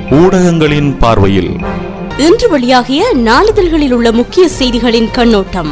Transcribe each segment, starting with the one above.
ஊடகங்களின் பார்வையில் இன்று வெளியாகிய நாளிதழ்களில் உள்ள முக்கிய செய்திகளின் கண்ணோட்டம்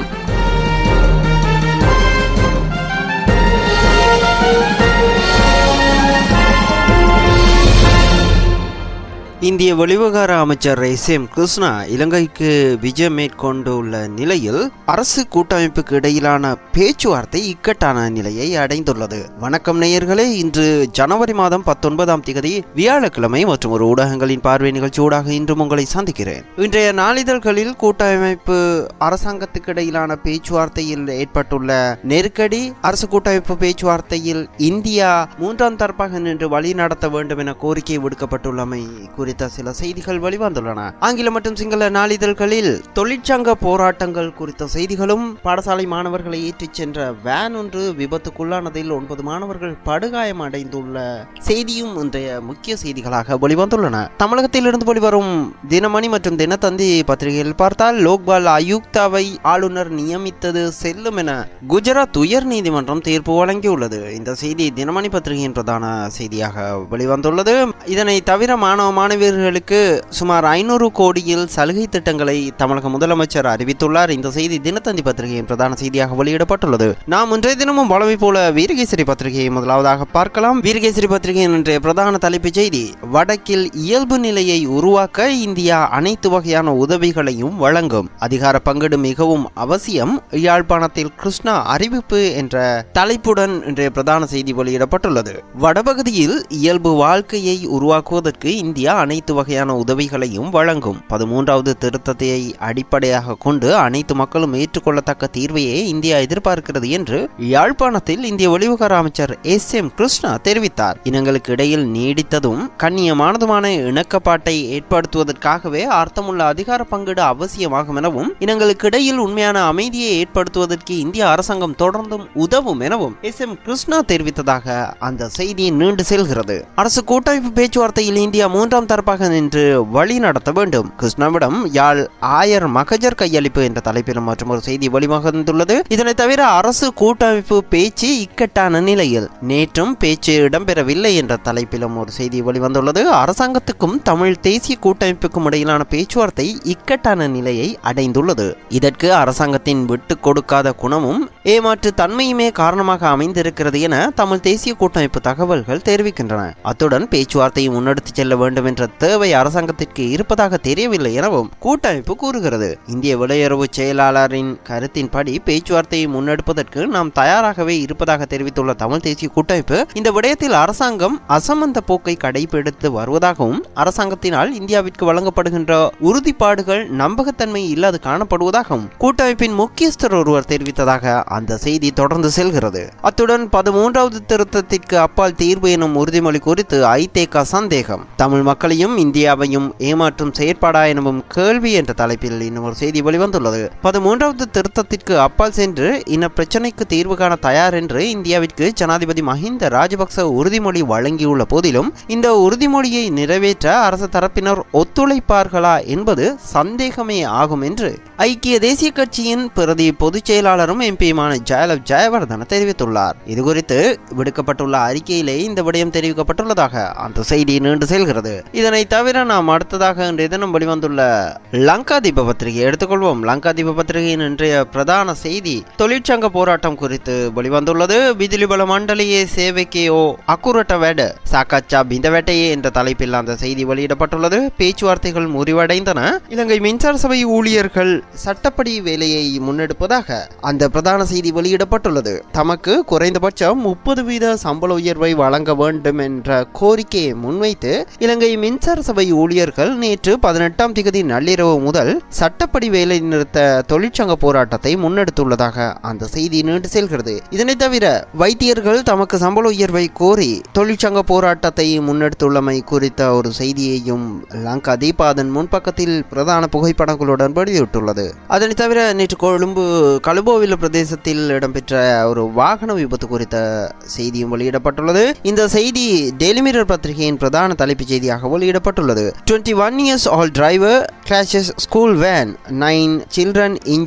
இந்திய வெளிவிவகார அமைச்சர் எஸ் எம் கிருஷ்ணா இலங்கைக்கு விஜயம் மேற்கொண்டுள்ள நிலையில் அரசு கூட்டமைப்புக்கு இடையிலான பேச்சுவார்த்தை இக்கட்டான நிலையை அடைந்துள்ளது வணக்கம் நேயர்களே இன்று ஜனவரி மாதம் பத்தொன்பதாம் திகதி வியாழக்கிழமை மற்றும் ஒரு ஊடகங்களின் பார்வை நிகழ்ச்சியூடாக இன்றும் உங்களை சந்திக்கிறேன் இன்றைய நாளிதழ்களில் கூட்டமைப்பு அரசாங்கத்துக்கு இடையிலான பேச்சுவார்த்தையில் ஏற்பட்டுள்ள நெருக்கடி அரசு கூட்டமைப்பு பேச்சுவார்த்தையில் இந்தியா மூன்றாம் தரப்பாக நின்று வழி நடத்த வேண்டும் என கோரிக்கை விடுக்கப்பட்டுள்ளமை குறித்த சில செய்திகள் வெளிவந்துள்ளன ஆங்கில மற்றும் சிங்கள நாளிதழ்களில் தொழிற்சங்க போராட்டங்கள் குறித்த செய்திகளும் பாடசாலை மாணவர்களை ஏற்றிச் சென்ற வேன் ஒன்று விபத்துக்குள்ளானதில் ஒன்பது மாணவர்கள் படுகாயம் அடைந்துள்ள செய்தியும் இன்றைய முக்கிய செய்திகளாக வெளிவந்துள்ளன தமிழகத்தில் இருந்து வெளிவரும் தினமணி மற்றும் தினத்தந்தி பத்திரிகையில் பார்த்தால் லோக்பால் ஆயுக்தாவை ஆளுநர் நியமித்தது செல்லும் என குஜராத் உயர் நீதிமன்றம் தீர்ப்பு வழங்கியுள்ளது இந்த செய்தி தினமணி பத்திரிகையின் பிரதான செய்தியாக வெளிவந்துள்ளது இதனை தவிர மாணவ மாணவியர்களுக்கு சுமார் ஐநூறு கோடியில் சலுகை திட்டங்களை தமிழக முதலமைச்சர் அறிவித்துள்ளார் இந்த செய்தி தினத்தந்தி பத்திரிகையின் பிரதான செய்தியாக வெளியிடப்பட்டுள்ளது நாம் இன்றைய தினமும் வளமை போல வீரகேசரி பத்திரிகையை முதலாவதாக பார்க்கலாம் வீரகேசரி பத்திரிகையின் இன்றைய பிரதான தலைப்புச் செய்தி வடக்கில் இயல்பு நிலையை உருவாக்க இந்தியா அனைத்து வகையான உதவிகளையும் வழங்கும் அதிகார பங்கீடு மிகவும் அவசியம் யாழ்ப்பாணத்தில் கிருஷ்ணா அறிவிப்பு என்ற தலைப்புடன் இன்றைய பிரதான செய்தி வெளியிடப்பட்டுள்ளது வடபகுதியில் இயல்பு வாழ்க்கையை உருவாக்குவதற்கு இந்தியா அனைத்து வகையான உதவிகளையும் வழங்கும் பதிமூன்றாவது திருத்தத்தை அடிப்படையாக கொண்டு அனைத்து மக்களும் ஏற்றுக்கொள்ளத்தக்க தீர்வையே இந்தியா எதிர்பார்க்கிறது என்று யாழ்ப்பாணத்தில் இந்திய வெளிவிவகார அமைச்சர் எஸ் எம் கிருஷ்ணா தெரிவித்தார் இனங்களுக்கு இடையில் நீடித்ததும் கண்ணியமானதுமான இணக்கப்பாட்டை ஏற்படுத்துவதற்காகவே அர்த்தமுள்ள அதிகார பங்கீடு அவசியமாகும் எனவும் இனங்களுக்கு இடையில் உண்மையான அமைதியை ஏற்படுத்துவதற்கு இந்திய அரசாங்கம் தொடர்ந்தும் உதவும் எனவும் எஸ் எம் கிருஷ்ணா தெரிவித்ததாக அந்த செய்தி நீண்டு செல்கிறது அரசு கூட்டமைப்பு பேச்சுவார்த்தையில் இந்தியா மூன்றாம் தரப்பாக நின்று வழி நடத்த வேண்டும் கிருஷ்ணாவிடம் யாழ் ஆயர் மகஜர் கையளிப்பு என்ற தலைப்பில் மற்றும் ஒரு செய்தி வெளிவந்துள்ளது இதனை தவிர அரசு கூட்டமைப்பு பேச்சு இக்கட்டான நிலையில் நேற்றும் பேச்சு இடம்பெறவில்லை என்ற தலைப்பிலும் ஒரு செய்தி வெளிவந்துள்ளது அரசாங்கத்துக்கும் தமிழ் தேசிய கூட்டமைப்புக்கும் இடையிலான பேச்சுவார்த்தை இக்கட்டான நிலையை அடைந்துள்ளது இதற்கு அரசாங்கத்தின் விட்டு கொடுக்காத குணமும் ஏமாற்று தன்மையுமே காரணமாக அமைந்திருக்கிறது என தமிழ் தேசிய கூட்டமைப்பு தகவல்கள் தெரிவிக்கின்றன அத்துடன் பேச்சுவார்த்தையை முன்னெடுத்துச் செல்ல வேண்டும் என்ற தேவை அரசாங்கத்திற்கு இருப்பதாக தெரியவில்லை எனவும் கூட்டமைப்பு கூறுகிறது இந்திய வெளியுறவு செயலாளரின் கருத்தின்படி பேச்சுவார்த்தையை முன்னெடுப்பதற்கு நாம் தயாராகவே இருப்பதாக தெரிவித்துள்ள தமிழ் தேசிய கூட்டமைப்பு இந்த விடயத்தில் அரசாங்கம் அசமந்த போக்கை கடைபிடித்து வருவதாகவும் அரசாங்கத்தினால் இந்தியாவிற்கு வழங்கப்படுகின்ற உறுதிப்பாடுகள் நம்பகத்தன்மை இல்லாது காணப்படுவதாகவும் கூட்டமைப்பின் முக்கியஸ்தர் ஒருவர் தெரிவித்ததாக அந்த செய்தி தொடர்ந்து செல்கிறது அத்துடன் பதிமூன்றாவது திருத்தத்திற்கு அப்பால் தீர்வு எனும் உறுதிமொழி குறித்து ஐதேகா சந்தேகம் தமிழ் மக்களையும் இந்தியாவையும் ஏமாற்றும் செயற்பாடா எனவும் கேள்வி என்ற தலைப்பில் இன்னும் ஒரு செய்தி வெளிவந்துள்ளது பதிமூன்றாவது திருத்தத்திற்கு அப்பால் சென்று இன பிரச்சனைக்கு தீர்வு காண தயார் என்று இந்தியாவிற்கு ஜனாதிபதி மஹிந்த ராஜபக்ச உறுதிமொழி வழங்கியுள்ள போதிலும் இந்த உறுதிமொழியை நிறைவேற்ற அரசு தரப்பினர் ஒத்துழைப்பார்களா என்பது சந்தேகமே ஆகும் என்று ஐக்கிய தேசிய கட்சியின் பிரதி பொதுச் செயலாளரும் எம்பியுமான ஜெயலப் ஜெயவர்தன தெரிவித்துள்ளார் இதுகுறித்து விடுக்கப்பட்டுள்ள அறிக்கையிலே இந்த விடயம் தெரிவிக்கப்பட்டுள்ளதாக அந்த செய்தி நீண்டு செல்கிறது இதனை தவிர நாம் அடுத்ததாக இன்றைய தினம் வெளிவந்துள்ள லங்கா தீப பத்திரிகை எடுத்துக்கொள்வோம் லங்கா தீப பத்திரிகையின் இன்றைய பிரதான செய்தி தொழிற்சங்க போராட்டம் குறித்து வெளிவந்துள்ளது விதிலிபல மண்டலியே சேவைக்கே ஓ அக்குரட்ட வேட சாக்காச்சா பிந்த வேட்டையே என்ற தலைப்பில் அந்த செய்தி வெளியிடப்பட்டுள்ளது பேச்சுவார்த்தைகள் முறிவடைந்தன இலங்கை மின்சார சபை ஊழியர்கள் சட்டப்படி வேலையை முன்னெடுப்பதாக அந்த பிரதான செய்தி வெளியிடப்பட்டுள்ளது தமக்கு குறைந்தபட்சம் முப்பது வீத சம்பள உயர்வை வழங்க வேண்டும் என்ற கோரிக்கையை முன்வைத்து இலங்கை மின்சார சபை ஊழியர்கள் நேற்று பதினெட்டாம் திகதி நள்ளிரவு முதல் சட்டப்படி வேலை நிறுத்த தொழிற்சங்க போராட்டத்தை முன்னெடுத்துள்ளதாக அந்த செய்தி நீண்டு செல்கிறது இதனை தவிர வைத்தியர்கள் தமக்கு சம்பள உயர்வை கோரி தொழிற்சங்க போராட்டத்தை முன்னெடுத்துள்ளமை குறித்த ஒரு செய்தியையும் லங்கா தீபா அதன் முன்பக்கத்தில் பிரதான புகைப்படங்களுடன் வெளியிட்டுள்ளது அதனை தவிர நேற்று கொழும்பு கலுபோவில பிரதேசத்தில் இடம்பெற்ற ஒரு வாகன விபத்து குறித்த செய்தியும் வெளியிடப்பட்டுள்ளது இந்த செய்தி டெய்லி மிரர் பத்திரிகையின் பிரதான தலைப்புச் செய்தியாக வெளியிடப்பட்டுள்ளது twenty one years old driver clashes school van nine children injured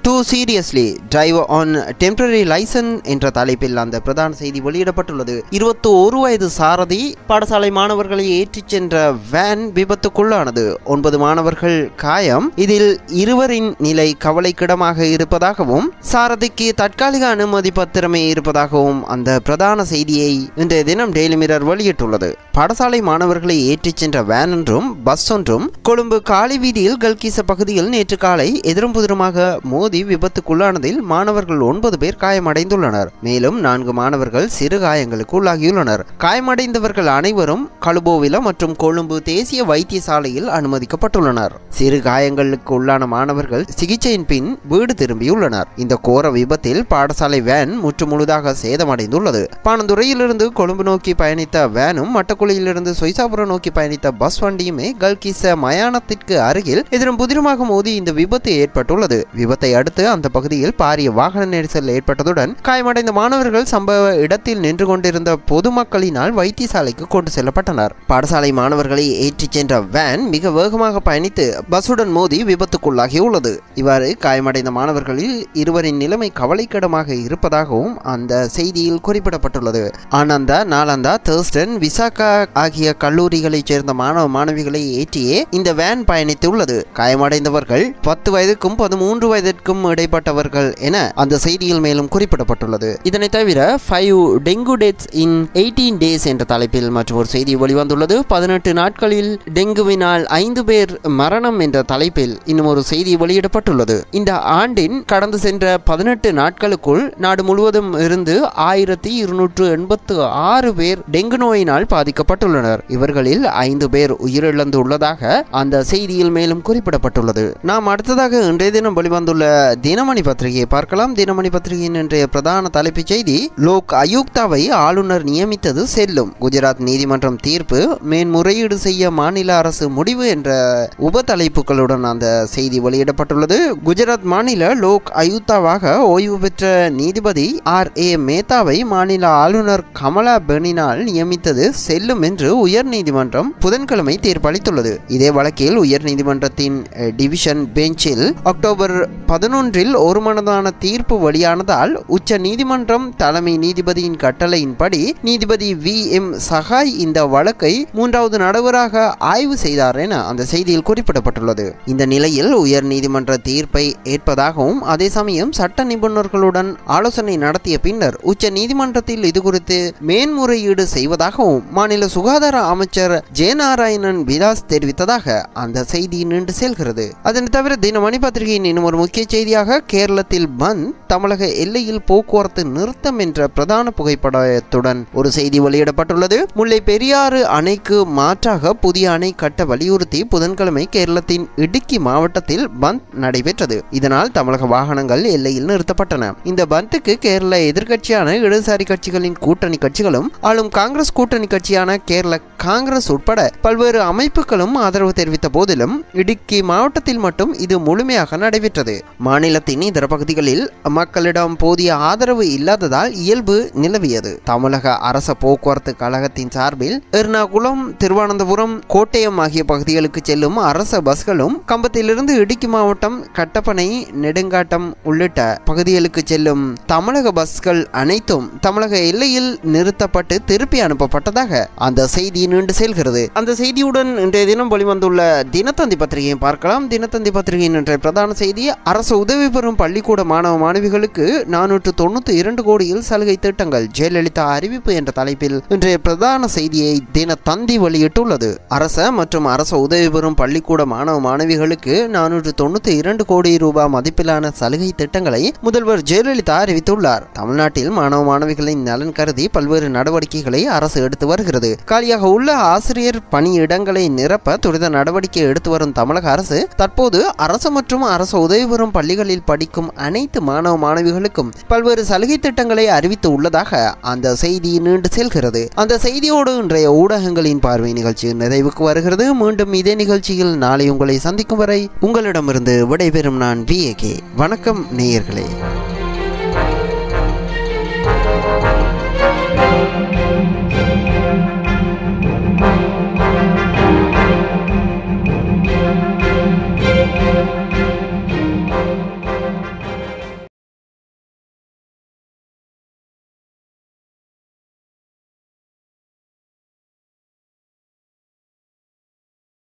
two seriously drive on temporary license என்ற தலைப்பில் அந்த பிரதான செய்தி வெளியிடப்பட்டுள்ளது இருபத்தி ஒரு வயது சாரதி பாடசாலை மாணவர்களை ஏற்றிச் சென்ற வேன் விபத்துக்குள்ளானது ஒன்பது மாணவர்கள் காயம் இதில் இருவரின் நிலை கவலைக்கிடமாக இருப்பதாகவும் சாரதிக்கு தற்காலிக அனுமதி பத்திரமே இருப்பதாகவும் அந்த பிரதான செய்தியை இன்றைய தினம் டெய்லி மிரர் வெளியிட்டுள்ளது பாடசாலை மாணவர்களை ஏற்றிச் சென்ற வேன் ஒன்றும் பஸ் ஒன்றும் கொழும்பு காலி வீதியில் கல்கிச பகுதியில் நேற்று காலை எதிரும் புதிருமாக மோதி விபத்துக்குள்ளானதில் மாணவர்கள் ஒன்பது பேர் காயமடைந்துள்ளனர் மேலும் நான்கு மாணவர்கள் சிறு காயங்களுக்கு உள்ளாகியுள்ளனர் காயமடைந்தவர்கள் அனைவரும் கலுபோவில மற்றும் கொழும்பு தேசிய வைத்தியசாலையில் அனுமதிக்கப்பட்டுள்ளனர் சிறு காயங்களுக்கு உள்ளான மாணவர்கள் சிகிச்சையின் பின் வீடு திரும்பியுள்ளனர் இந்த கோர விபத்தில் பாடசாலை வேன் முற்றுமுழுதாக சேதமடைந்துள்ளது பானந்துறையிலிருந்து கொழும்பு நோக்கி பயணித்த வேனும் மட்டக்குழியிலிருந்து சொய்சாபுரம் நோக்கி பயணித்த பஸ் வண்டியுமே கல்கிச மயானத்திற்கு அருகில் எதிரும் புதிருமாக மோதி இந்த விபத்து ஏற்பட்டுள்ளது விபத்தை அடுத்து அந்த பகுதியில் பாரிய வாகன நெரிசல் ஏற்பட்டதுடன் காயமடைந்த மாணவர்கள் சம்பவ இடத்தில் நின்று கொண்டிருந்த பொதுமக்களினால் வைத்தியசாலைக்கு கொண்டு செல்லப்பட்டனர் பாடசாலை மாணவர்களை ஏற்றிச் சென்ற வேன் மிக வேகமாக பயணித்து பஸ்ஸுடன் மோதி விபத்துக்குள்ளாகியுள்ளது இவ்வாறு காயமடைந்த மாணவர்களில் இருவரின் நிலைமை கவலைக்கிடமாக இருப்பதாகவும் அந்த செய்தியில் குறிப்பிடப்பட்டுள்ளது ஆனந்தா நாலந்தா தேர்ஸ்டன் விசாகா ஆகிய கல்லூரிகளைச் சேர்ந்த மாணவ மாணவிகளை ஏற்றியே இந்த வேன் பயணித்துள்ளது காயமடைந்தவர்கள் பத்து வயதுக்கும் பதிமூன்று வயதிற்கும் இடைப்பட்டவர்கள் என அந்த செய்தியில் மேலும் குறிப்பிடப்பட்டுள்ளது இதனை தவிர five dengue deaths in eighteen days என்ற தலைப்பில் மற்றொரு செய்தி வெளிவந்துள்ளது பதினெட்டு நாட்களில் டெங்குவினால் ஐந்து பேர் மரணம் என்ற தலைப்பில் இன்னும் ஒரு செய்தி வெளியிடப்பட்டுள்ளது இந்த ஆண்டின் கடந்து சென்ற பதினெட்டு நாட்களுக்குள் நாடு முழுவதும் இருந்து ஆயிரத்தி இருநூற்று எண்பத்து ஆறு பேர் டெங்கு நோயினால் பாதிக்கப்பட்டுள்ளனர் இவர்களில் ஐந்து பேர் உயிரிழந்துள்ளதாக அந்த செய்தியில் மேலும் குறிப்பிடப்பட்டுள்ளது நாம் அடுத்ததாக இன்றைய தினம் வெளிவந்துள்ள தினமணி பத்திரிகையை பார்க்கலாம் தினமணி பத்திரிகையின் இன்றைய பிரதான தலைப்புச் செய்தி லோக் ஆயுக்தாவை ஆளுநர் நியமித்தது செல்லும் குஜராத் நீதிமன்றம் தீர்ப்பு மேன்முறையீடு செய்ய மாநில அரசு முடிவு என்ற உப தலைப்புகளுடன் அந்த செய்தி வெளியிடப்பட்டுள்ளது குஜராத் மாநில லோக் ஆயுக்தாவாக ஓய்வு பெற்ற நீதிபதி ஆர் ஏ மேத்தாவை மாநில ஆளுநர் கமலா பெனினால் நியமித்தது செல்லும் என்று உயர்நீதிமன்றம் புதன்கிழமை தீர்ப்பளித்துள்ளது இதே வழக்கில் உயர்நீதிமன்றத்தின் அஹ், டிவிஷன் பெஞ்சில் அக்டோபர் பதினொன்றில் ஒருமனதான தீர்ப்பு வெளியானதால் உச்ச நீதிமன்றம் தலைமை நீதிபதியின் கட்டளையின்படி நீதிபதி வி எம் சகாய் இந்த வழக்கை மூன்றாவது நடுவராக ஆய்வு செய்தார் என அந்த செய்தியில் குறிப்பிடப்பட்டுள்ளது இந்த நிலையில் உயர் நீதிமன்ற தீர்ப்பை ஏற்பதாகவும் அதே சமயம் சட்ட நிபுணர்களுடன் ஆலோசனை நடத்திய பின்னர் உச்ச நீதிமன்றத்தில் இது குறித்து மேன்முறையீடு செய்வதாகவும் மாநில சுகாதார அமைச்சர் ஜெயநாராயணன் விலாஸ் தெரிவித்ததாக அந்த செய்தி நீண்டு செல்கிறது அதனை தவிர தினமணி பத்திரிகையின் இன்னும் ஒரு முக்கிய செய்தியாக கேரளத்தில் பந்த் தமிழக எல்லையில் போக்குவரத்து நிறுத்தம் என்ற பிரதான புகைப்படத்துடன் ஒரு செய்தி வெளியிடப்பட்டுள்ளது முல்லை பெரியாறு அணைக்கு மாற்றாக புதிய அணை கட்ட வலியுறுத்தி புதன்கிழமை கேரளத்தின் இடுக்கி மாவட்டத்தில் பந்த் நடைபெற்றது இதனால் தமிழக வாகனங்கள் எல்லையில் நிறுத்தப்பட்டன இந்த பந்துக்கு கேரள எதிர்க்கட்சியான இடதுசாரி கட்சிகளின் கூட்டணி கட்சிகளும் ஆளும் காங்கிரஸ் கூட்டணி கட்சியான கேரள காங்கிரஸ் உட்பட பல்வேறு அமைப்புகளும் ஆதரவு தெரிவித்த போதிலும் இடுக்கி மாவட்டத்தில் மட்டும் இது முழுமையாக நடைபெற்றது மாநிலத்தின் இதர பகுதிகளில் மக்களிடம் போதிய ஆதரவு இல்லாததால் இயல்பு நிலவியது தமிழக அரச போக்குவரத்து கழகத்தின் சார்பில் எர்ணாகுளம் திருவனந்தபுரம் கோட்டயம் ஆகிய பகுதிகளுக்கு செல்லும் அரச பஸ்களும் கம்பத்திலிருந்து இடுக்கி மாவட்டம் கட்டப்பனை நெடுங்காட்டம் உள்ளிட்ட பகுதிகளுக்கு செல்லும் தமிழக பஸ்கள் அனைத்தும் தமிழக எல்லையில் நிறுத்தப்பட்டு திருப்பி அனுப்பப்பட்டதாக அந்த செய்தி நீண்டு செல்கிறது அந்த செய்தியுடன் இன்றைய தினம் வெளிவந்துள்ள தினத்தந்தி பத்திரிகையை பார்க்கலாம் தினத்தந்தி பத்திரிகையின் இன்றைய பிரதான செய்தி அரசு உதவி பெறும் பள்ளிக்கூட மாணவ மாணவிகளுக்கு நானூற்று தொண்ணூத்தி இரண்டு கோடியில் சலுகை திட்டங்கள் ஜெயலலிதா அறிவிப்பு என்ற தலைப்பில் இன்றைய பிரதான செய்தியை தினத்தந்தி வெளியிட்டுள்ளது அரச மற்றும் அரச உதவி பெறும் பள்ளிக்கூட மாணவ மாணவிகளுக்கு நானூற்று தொண்ணூத்தி இரண்டு கோடி ரூபாய் மதிப்பிலான சலுகை திட்டங்களை முதல்வர் ஜெயலலிதா அறிவித்துள்ளார் தமிழ்நாட்டில் மாணவ மாணவிகளின் நலன் கருதி பல்வேறு நடவடிக்கைகளை அரசு எடுத்து வருகிறது காலியாக உள்ள ஆசிரியர் பணியிடங்களை நிரப்ப துரித நடவடிக்கை எடுத்து வரும் தமிழக அரசு தற்போது அரசு மற்றும் அரசு உதவி பெறும் பள்ளிகளில் படிக்கும் அனைத்து மாணவ மாணவிகளுக்கும் பல்வேறு சலுகை திட்டங்களை அறிவித்து உள்ளதாக அந்த செய்தி நீண்டு செல்கிறது அந்த செய்தியோடு இன்றைய ஊடகங்களின் பார்வை நிகழ்ச்சி நிறைவுக்கு வருகிறது மீண்டும் இதே நிகழ்ச்சியில் நாளை உங்களை சந்திக்கும் வரை உங்களிடமிருந்து விடைபெறும் நான் வி வணக்கம் நேயர்களே